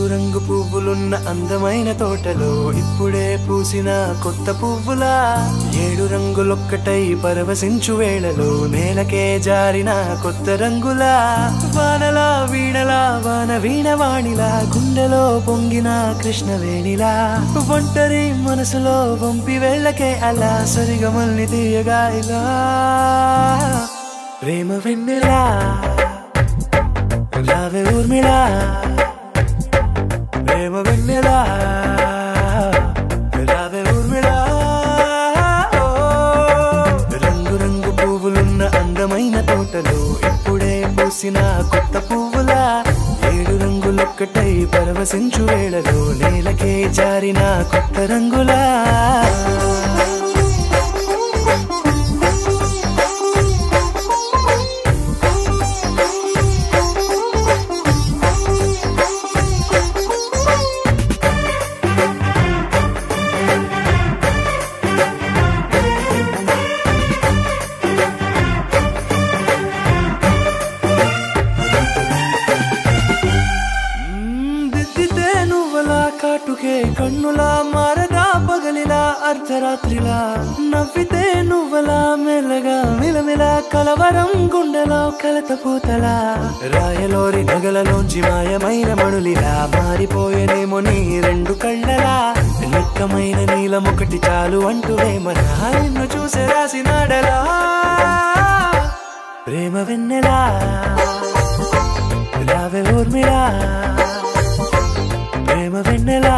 రంగు పువ్వులున్న అందమైన తోటలో ఇప్పుడే పూసిన కొత్త పువ్వులా ఏడు రంగులొక్కటై పరవశించు వేళలో నేలకే జారిన కొత్త రంగులా వానలా వీణలా వాన వీణవాణిలా గుండెలో పొంగిన కృష్ణవేణిలా ఒంటరి మనసులో వంపి వెళ్ళకే అలా సరిగమల్ని తీయగా ఇలా ప్రేమ వెన్నెలా రావే ఊర్మిళా ప్రేమ వెన్నెలా రావే ఊర్మిళా ఓ, రంగు రంగు పువ్వులున్న అందమైన తోటలో ఇప్పుడే పూసిన కొత్త పువ్వులా ఏడు రంగులొక్కటై పరవశించు వేళలో నేలకే జారిన కొత్త రంగులా మ్మ్, దిద్దితే నువ్వలా కాటుకే కన్నులా మారగా పగలిలా అర్ధరాత్రిలా నవ్వితే నువ్వలా మెల్లగా మిలమిలా కలవరం గుండెలో కలత పూతలా రాయలోరి నగలలోంచి మాయమైన మణులిలా మారిపోయేనేమో నీ రెండు కళ్ళలా నిక్కమైన నీలం ఒకటి చాలు అంటూ వేమన నిన్ను చూసే రాసినాడలా ప్రేమ వెన్నెలా రావే ఊర్మిళా ప్రేమ వెన్నెలా